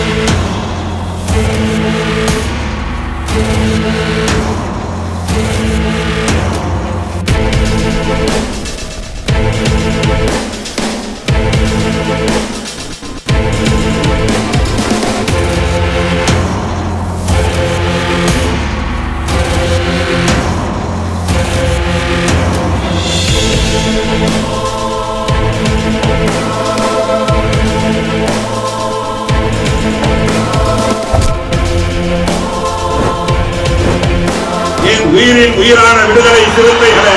என் உயிரின் உயிரான விடுதலை சிறுத்தைகளே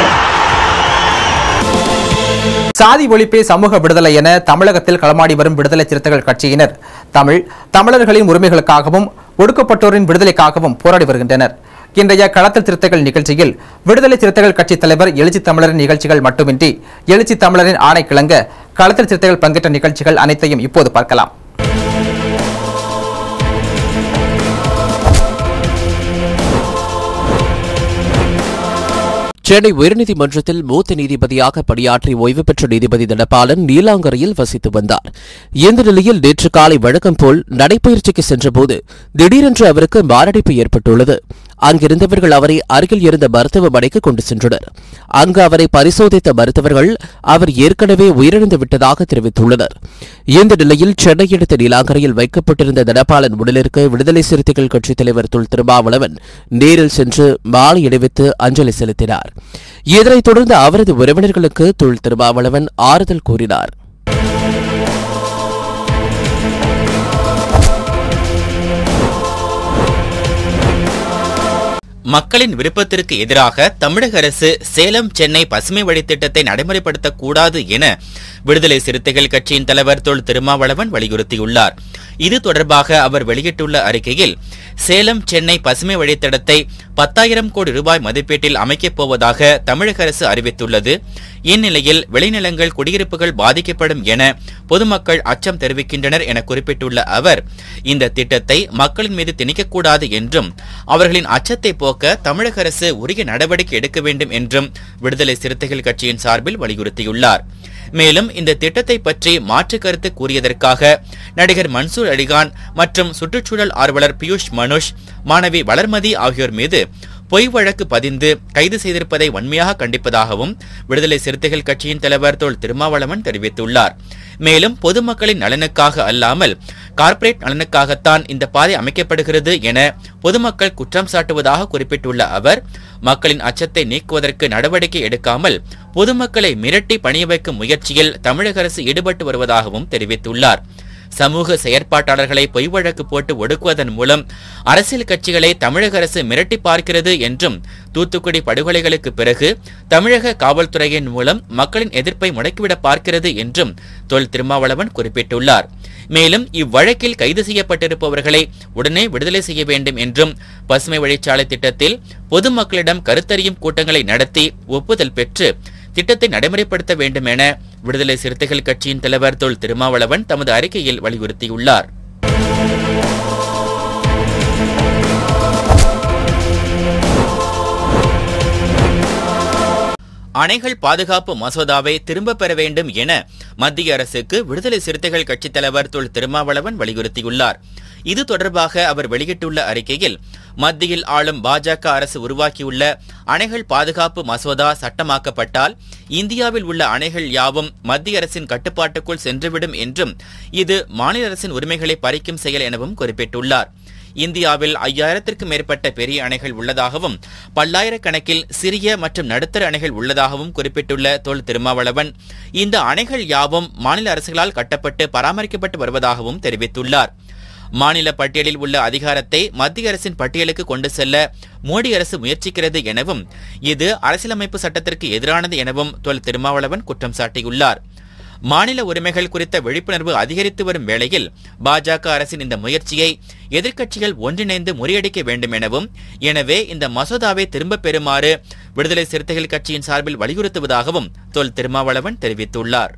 சாதி ஒழிப்பே சமூக விடுதலை என தமிழகத்தில் களமாடி வரும் விடுதலை சிறுத்தைகள் கட்சியினர் தமிழ் தமிழர்களின் உரிமைகளுக்காகவும் ஒடுக்கப்பட்டோரின் விடுதலைக்காகவும் போராடி வருகின்றனர் இன்றைய களத்தில் சிறுத்தைகள் நிகழ்ச்சியில் விடுதலை சிறுத்தைகள் கட்சித் தலைவர் எழுச்சி தமிழரின் நிகழ்ச்சிகள் மட்டுமின்றி எழுச்சி தமிழரின் ஆணை கிளங்க களத்தில் சிறுத்தைகள் பங்கேற்ற நிகழ்ச்சிகள் அனைத்தையும் இப்போது பார்க்கலாம் சென்னை உயர்நீதிமன்றத்தில் மூத்த நீதிபதியாக பணியாற்றி ஓய்வு பெற்ற நீதிபதி தனபாலன் நீலாங்கரையில் வசித்து வந்தார் இந்த நிலையில் நேற்று காலை வழக்கம் போல் நடைபயிற்சிக்கு சென்றபோது திடீரென்று அவருக்கு மாரடைப்பு ஏற்பட்டுள்ளது அங்கிருந்தவர்கள் அவரை அருகில் இருந்த மருத்துவமனைக்கு கொண்டு சென்றனர் அங்கு அவரை பரிசோதித்த மருத்துவர்கள் அவர் ஏற்கனவே உயிரிழந்து விட்டதாக தெரிவித்துள்ளனர் இந்த நிலையில் சென்னை அடுத்த நீலாங்கரையில் வைக்கப்பட்டிருந்த தனபாலன் உடலிற்கு விடுதலை சிறுத்தைகள் கட்சித் தலைவர் தொல் திருமாவளவன் நேரில் சென்று மாலை அணிவித்து அஞ்சலி செலுத்தினார் இதனைத் தொடர்ந்து அவரது உறவினர்களுக்கு தொல் திருமாவளவன் ஆறுதல் கூறினார் மக்களின் விருப்பத்திற்கு எதிராக தமிழக அரசு சேலம் சென்னை பசுமை வழித்திட்டத்தை நடைமுறைப்படுத்தக்கூடாது என விடுதலை சிறுத்தைகள் கட்சியின் தலைவர் தொல் திருமாவளவன் வலியுறுத்தியுள்ளார் இது தொடர்பாக அவர் வெளியிட்டுள்ள அறிக்கையில் சேலம் சென்னை பசுமை வழித்தடத்தை பத்தாயிரம் கோடி ரூபாய் மதிப்பீட்டில் அமைக்கப் போவதாக தமிழக அரசு அறிவித்துள்ளது இந்நிலையில் விளைநிலங்கள் குடியிருப்புகள் பாதிக்கப்படும் என பொதுமக்கள் அச்சம் தெரிவிக்கின்றனர் என குறிப்பிட்டுள்ள அவர் இந்த திட்டத்தை மக்களின் மீது திணிக்கக்கூடாது என்றும் அவர்களின் அச்சத்தை போக்க தமிழக அரசு உரிய நடவடிக்கை எடுக்க வேண்டும் என்றும் விடுதலை சிறுத்தைகள் கட்சியின் சார்பில் வலியுறுத்தியுள்ளார் மேலும் இந்த திட்டத்தை பற்றி மாற்று கருத்து கூறியதற்காக நடிகர் மன்சூர் அலிகான் மற்றும் சுற்றுச்சூழல் ஆர்வலர் பியூஷ் மனுஷ் மாணவி வளர்மதி ஆகியோர் மீது பொய் வழக்கு பதிந்து கைது செய்திருப்பதை வன்மையாக கண்டிப்பதாகவும் விடுதலை சிறுத்தைகள் கட்சியின் தலைவர் தோல் திருமாவளவன் தெரிவித்துள்ளார் மேலும் பொதுமக்களின் நலனுக்காக அல்லாமல் கார்ப்பரேட் நலனுக்காகத்தான் இந்த பாதை அமைக்கப்படுகிறது என பொதுமக்கள் குற்றம் சாட்டுவதாக குறிப்பிட்டுள்ள அவர் மக்களின் அச்சத்தை நீக்குவதற்கு நடவடிக்கை எடுக்காமல் பொதுமக்களை மிரட்டி பணிய வைக்கும் முயற்சியில் தமிழக அரசு ஈடுபட்டு வருவதாகவும் தெரிவித்துள்ளார் சமூக செயற்பாட்டாளர்களை பொய் வழக்கு போட்டு ஒடுக்குவதன் மூலம் அரசியல் கட்சிகளை தமிழக அரசு மிரட்டி பார்க்கிறது என்றும் தூத்துக்குடி படுகொலைகளுக்கு பிறகு தமிழக காவல்துறையின் மூலம் மக்களின் எதிர்ப்பை முடக்கிவிட பார்க்கிறது என்றும் தொல் திருமாவளவன் குறிப்பிட்டுள்ளார் மேலும் இவ்வழக்கில் கைது செய்யப்பட்டிருப்பவர்களை உடனே விடுதலை செய்ய வேண்டும் என்றும் பசுமை வழிச்சாலை திட்டத்தில் பொதுமக்களிடம் கருத்தறியும் கூட்டங்களை நடத்தி ஒப்புதல் பெற்று திட்டத்தை நடைமுறைப்படுத்த வேண்டும் என விடுதலை சிறுத்தைகள் கட்சியின் தலைவர் தொல் திருமாவளவன் தமது அறிக்கையில் வலியுறுத்தியுள்ளார் அணைகள் பாதுகாப்பு மசோதாவை திரும்பப் பெற வேண்டும் என மத்திய அரசுக்கு விடுதலை சிறுத்தைகள் கட்சித் தலைவர் தொல் திருமாவளவன் வலியுறுத்தியுள்ளார் இது தொடர்பாக அவர் வெளியிட்டுள்ள அறிக்கையில் மத்தியில் ஆளும் பாஜக அரசு உருவாக்கியுள்ள அணைகள் பாதுகாப்பு மசோதா சட்டமாக்கப்பட்டால் இந்தியாவில் உள்ள அணைகள் யாவும் மத்திய அரசின் கட்டுப்பாட்டுக்குள் சென்றுவிடும் என்றும் இது மாநில அரசின் உரிமைகளை பறிக்கும் செயல் எனவும் குறிப்பிட்டுள்ளார் இந்தியாவில் ஐயாயிரத்திற்கும் மேற்பட்ட பெரிய அணைகள் உள்ளதாகவும் பல்லாயிரக்கணக்கில் சிறிய மற்றும் நடுத்தர அணைகள் உள்ளதாகவும் குறிப்பிட்டுள்ள தொல் திருமாவளவன் இந்த அணைகள் யாவும் மாநில அரசுகளால் கட்டப்பட்டு பராமரிக்கப்பட்டு வருவதாகவும் தெரிவித்துள்ளார் மாநில பட்டியலில் உள்ள அதிகாரத்தை மத்திய அரசின் பட்டியலுக்கு கொண்டு செல்ல மோடி அரசு முயற்சிக்கிறது எனவும் இது அரசியலமைப்பு சட்டத்திற்கு எதிரானது எனவும் தொல் திருமாவளவன் குற்றம் சாட்டியுள்ளார் மாநில உரிமைகள் குறித்த விழிப்புணர்வு அதிகரித்து வரும் வேளையில் பாஜக அரசின் இந்த முயற்சியை எதிர்க்கட்சிகள் ஒன்றிணைந்து முறியடிக்க வேண்டும் எனவும் எனவே இந்த மசோதாவை திரும்பப் பெறுமாறு விடுதலை சிறுத்தைகள் கட்சியின் சார்பில் வலியுறுத்துவதாகவும் தொல் திருமாவளவன் தெரிவித்துள்ளார்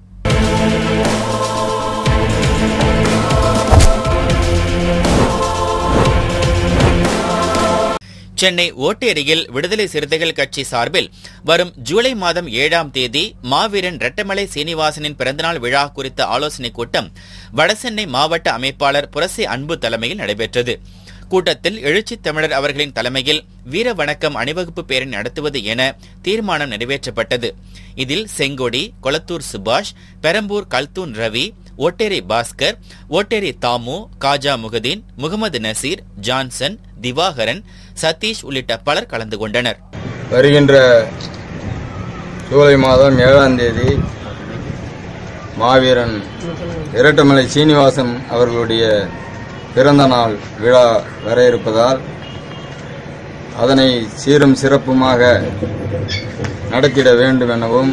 சென்னை ஓட்டேரியில் விடுதலை சிறுத்தைகள் கட்சி சார்பில் வரும் ஜூலை மாதம் ஏழாம் தேதி மாவீரன் ரெட்டமலை சீனிவாசனின் பிறந்தநாள் விழா குறித்த ஆலோசனைக் கூட்டம் வடசென்னை மாவட்ட அமைப்பாளர் புரசை அன்பு தலைமையில் நடைபெற்றது கூட்டத்தில் எழுச்சி தமிழர் அவர்களின் தலைமையில் வீர வணக்கம் அணிவகுப்பு பேரணி நடத்துவது என தீர்மானம் நிறைவேற்றப்பட்டது இதில் செங்கொடி கொளத்தூர் சுபாஷ் பெரம்பூர் கல்தூன் ரவி ஓட்டேரி பாஸ்கர் ஓட்டேரி தாமு காஜா முகதீன் முகமது நசீர் ஜான்சன் திவாகரன் சதீஷ் உள்ளிட்ட பலர் கலந்து கொண்டனர் வருகின்ற ஜூலை மாதம் ஏழாம் தேதி மாவீரன் இரட்டமலை சீனிவாசன் அவர்களுடைய பிறந்த நாள் விழா வர இருப்பதால் அதனை சீரும் சிறப்புமாக நடத்திட வேண்டும் எனவும்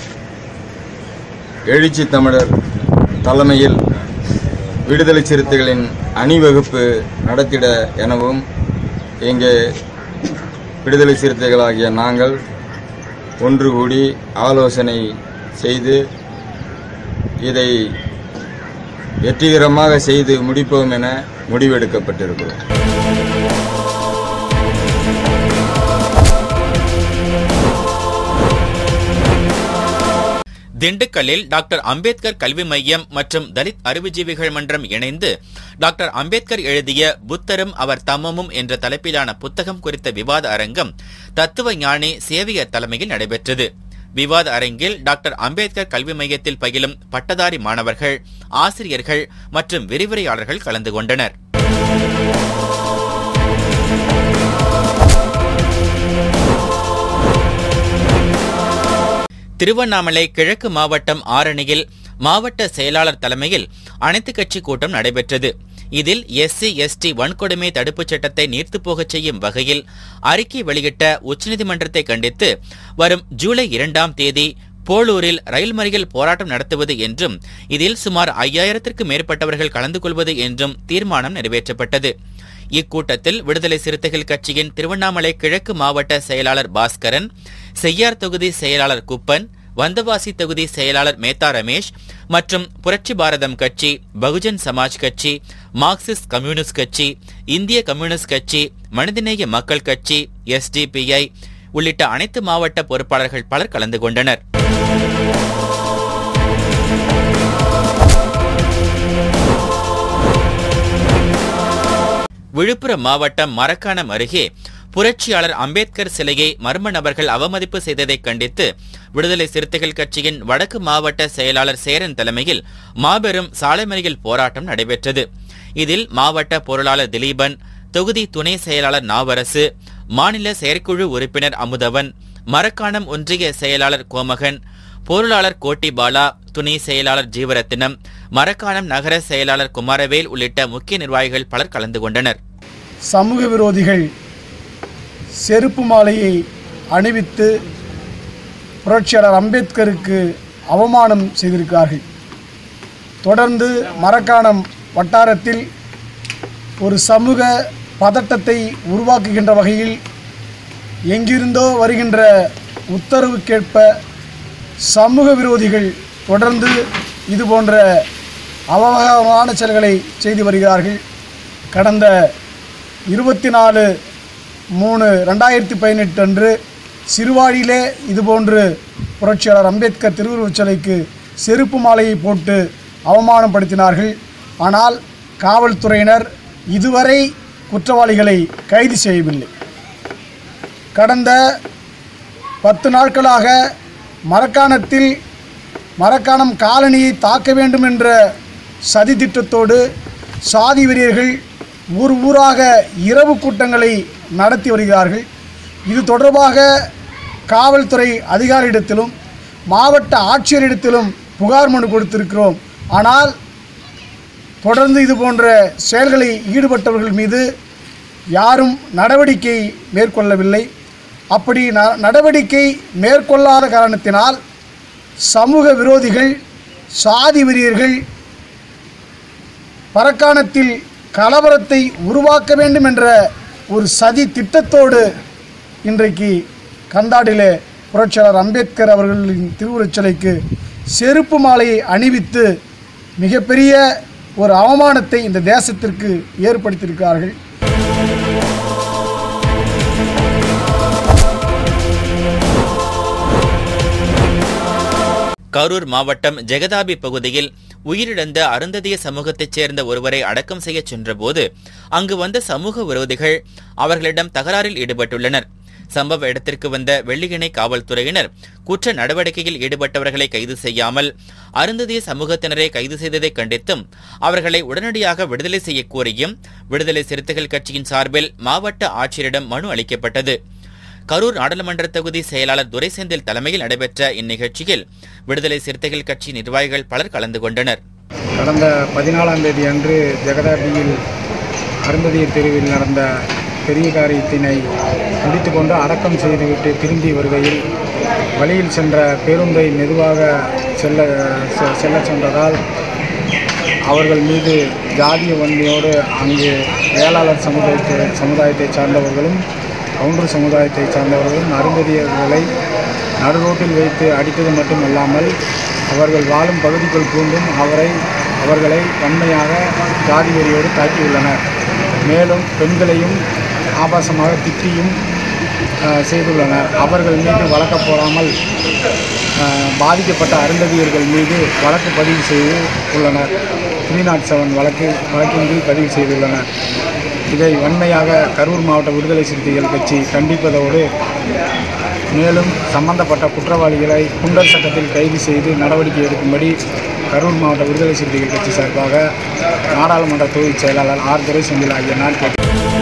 எழுச்சி தமிழர் தலைமையில் விடுதலை சிறுத்தைகளின் அணிவகுப்பு நடத்திட எனவும் இங்கே விடுதலை சிறுத்தைகளாகிய நாங்கள் ஒன்று கூடி ஆலோசனை செய்து இதை வெற்றிகரமாக செய்து முடிப்போம் என முடிவெடுக்கப்பட்டிருக்கிறோம் திண்டுக்கல்லில் டாக்டர் அம்பேத்கர் கல்வி மையம் மற்றும் தலித் அறிவுஜீவிகள் மன்றம் இணைந்து டாக்டர் அம்பேத்கர் எழுதிய புத்தரும் அவர் தம்மமும் என்ற தலைப்பிலான புத்தகம் குறித்த விவாத அரங்கம் தத்துவ ஞானி சேவியர் தலைமையில் நடைபெற்றது விவாத அரங்கில் டாக்டர் அம்பேத்கர் கல்வி மையத்தில் பயிலும் பட்டதாரி மாணவர்கள் ஆசிரியர்கள் மற்றும் விரிவுரையாளர்கள் கலந்து கொண்டனர் திருவண்ணாமலை கிழக்கு மாவட்டம் ஆரணியில் மாவட்ட செயலாளர் தலைமையில் அனைத்துக் கட்சி கூட்டம் நடைபெற்றது இதில் எஸ்சி எஸ்டி வன்கொடுமை தடுப்புச் சட்டத்தை நீர்த்துப் போகச் செய்யும் வகையில் அறிக்கை வெளியிட்ட உச்சநீதிமன்றத்தை கண்டித்து வரும் ஜூலை இரண்டாம் தேதி போலூரில் ரயில் மறியல் போராட்டம் நடத்துவது என்றும் இதில் சுமார் ஐயாயிரத்திற்கும் மேற்பட்டவர்கள் கலந்து கொள்வது என்றும் தீர்மானம் நிறைவேற்றப்பட்டது இக்கூட்டத்தில் விடுதலை சிறுத்தைகள் கட்சியின் திருவண்ணாமலை கிழக்கு மாவட்ட செயலாளர் பாஸ்கரன் செய்யார் தொகுதி செயலாளர் குப்பன் வந்தவாசி தொகுதி செயலாளர் மேத்தா ரமேஷ் மற்றும் புரட்சி பாரதம் கட்சி பகுஜன் சமாஜ் கட்சி மார்க்சிஸ்ட் கம்யூனிஸ்ட் கட்சி இந்திய கம்யூனிஸ்ட் கட்சி மனிதநேய மக்கள் கட்சி எஸ்டிபிஐ உள்ளிட்ட அனைத்து மாவட்ட பொறுப்பாளர்கள் பலர் கலந்து கொண்டனர் விழுப்புரம் மாவட்டம் மரக்காணம் அருகே புரட்சியாளர் அம்பேத்கர் சிலையை மர்ம நபர்கள் அவமதிப்பு செய்ததைக் கண்டித்து விடுதலை சிறுத்தைகள் கட்சியின் வடக்கு மாவட்ட செயலாளர் சேரன் தலைமையில் மாபெரும் சாலை மறியல் போராட்டம் நடைபெற்றது இதில் மாவட்ட பொருளாளர் திலீபன் தொகுதி துணை செயலாளர் நாவரசு மாநில செயற்குழு உறுப்பினர் அமுதவன் மரக்காணம் ஒன்றிய செயலாளர் கோமகன் பொருளாளர் கோட்டி பாலா துணை செயலாளர் ஜீவரத்தினம் மரக்காணம் நகர செயலாளர் குமாரவேல் உள்ளிட்ட முக்கிய நிர்வாகிகள் பலர் கலந்து கொண்டனர் சமூக விரோதிகள் செருப்பு மாலையை அணிவித்து புரட்சியாளர் அம்பேத்கருக்கு அவமானம் செய்திருக்கிறார்கள் தொடர்ந்து மரக்காணம் வட்டாரத்தில் ஒரு சமூக பதட்டத்தை உருவாக்குகின்ற வகையில் எங்கிருந்தோ வருகின்ற உத்தரவுக்கேற்ப சமூக விரோதிகள் தொடர்ந்து இது போன்ற அவகாரமான செயல்களை செய்து வருகிறார்கள் கடந்த இருபத்தி நாலு மூணு ரெண்டாயிரத்தி பதினெட்டு அன்று சிறுவாழியிலே இதுபோன்று புரட்சியாளர் அம்பேத்கர் திருவுருவச் சிலைக்கு செருப்பு மாலையை போட்டு அவமானப்படுத்தினார்கள் ஆனால் காவல்துறையினர் இதுவரை குற்றவாளிகளை கைது செய்யவில்லை கடந்த பத்து நாட்களாக மரக்காணத்தில் மரக்காணம் காலனியை தாக்க வேண்டும் என்ற சதி திட்டத்தோடு சாதி வெறியர்கள் ஊர் ஊராக இரவு கூட்டங்களை நடத்தி வருகிறார்கள் இது தொடர்பாக காவல்துறை அதிகாரியிடத்திலும் மாவட்ட ஆட்சியரிடத்திலும் புகார் மனு கொடுத்திருக்கிறோம் ஆனால் தொடர்ந்து இது போன்ற செயல்களில் ஈடுபட்டவர்கள் மீது யாரும் நடவடிக்கை மேற்கொள்ளவில்லை அப்படி ந நடவடிக்கை மேற்கொள்ளாத காரணத்தினால் சமூக விரோதிகள் சாதி வெறியர்கள் பரக்காணத்தில் கலவரத்தை உருவாக்க வேண்டும் என்ற ஒரு சதி திட்டத்தோடு இன்றைக்கு கந்தாடிலே புரட்சியாளர் அம்பேத்கர் அவர்களின் திருவுருவச் சிலைக்கு செருப்பு மாலையை அணிவித்து மிகப்பெரிய ஒரு அவமானத்தை இந்த தேசத்திற்கு ஏற்படுத்தியிருக்கிறார்கள் கரூர் மாவட்டம் ஜெகதாபி பகுதியில் உயிரிழந்த அருந்ததிய சமூகத்தைச் சேர்ந்த ஒருவரை அடக்கம் செய்ய சென்றபோது அங்கு வந்த சமூக விரோதிகள் அவர்களிடம் தகராறில் ஈடுபட்டுள்ளனர் சம்பவ இடத்திற்கு வந்த வெள்ளியணை காவல்துறையினர் குற்ற நடவடிக்கையில் ஈடுபட்டவர்களை கைது செய்யாமல் அருந்ததிய சமூகத்தினரை கைது செய்ததை கண்டித்தும் அவர்களை உடனடியாக விடுதலை செய்ய கோரியும் விடுதலை சிறுத்தைகள் கட்சியின் சார்பில் மாவட்ட ஆட்சியரிடம் மனு அளிக்கப்பட்டது கரூர் நாடாளுமன்ற தொகுதி செயலாளர் துரைசெந்தில் தலைமையில் நடைபெற்ற இந்நிகழ்ச்சியில் விடுதலை சிறுத்தைகள் கட்சி நிர்வாகிகள் பலர் கலந்து கொண்டனர் கடந்த பதினாலாம் தேதி அன்று ஜெகதாபியில் அருந்ததியர் தெருவில் நடந்த பெரிய காரியத்தினை முடித்துக்கொண்டு அடக்கம் செய்துவிட்டு திரும்பி வருகையில் வழியில் சென்ற பேருந்தை மெதுவாக செல்ல செ- செல்லச் சென்றதால் அவர்கள் மீது ஜாதிய வன்மையோடு அங்கு வேளாளர் சமுதாயத்தை சமுதாயத்தைச் சார்ந்தவர்களும் கவுண்டர் சமுதாயத்தைச் சார்ந்தவர்களும் அருந்ததியர்களை நடுரோட்டில் வைத்து அடித்தது மட்டுமல்லாமல் அவர்கள் வாழும் பகுதிக்குள் பூண்டும் அவரை அவர்களை வன்மையாக ஜாதி வெறியோடு தாக்கியுள்ளனர் மேலும் பெண்களையும் ஆபாசமாக திட்டியும் அஹ், செய்துள்ளனர் அவர்கள் மீது வழக்கு போடாமல் அஹ், பாதிக்கப்பட்ட அருந்ததியர்கள் மீது வழக்கு பதிவு செய்து உள்ளனர் த்ரீ நாட் செவன் வழக்கு வழக்கின் கீழ் பதிவு செய்துள்ளனர் இதை வன்மையாக கரூர் மாவட்ட விடுதலை சிறுத்தைகள் கட்சி கண்டிப்பதோடு மேலும் சம்பந்தப்பட்ட குற்றவாளிகளை குண்டர் சட்டத்தில் கைது செய்து நடவடிக்கை எடுக்கும்படி கரூர் மாவட்ட விடுதலை சிறுத்தைகள் கட்சி சார்பாக நாடாளுமன்ற தொகுதி செயலாளர் ஆர் துரைசெந்தில் ஆகிய நான் கேட்டு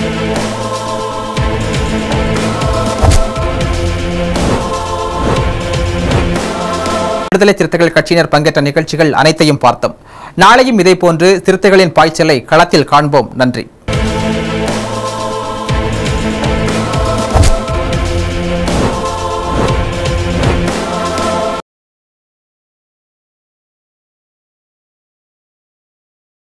விடுதலை சிறுத்தைகள் கட்சியினர் பங்கேற்ற நிகழ்ச்சிகள் அனைத்தையும் பார்த்தோம் நாளையும் இதேபோன்று சிறுத்தைகளின் பாய்ச்சலை களத்தில் காண்போம் நன்றி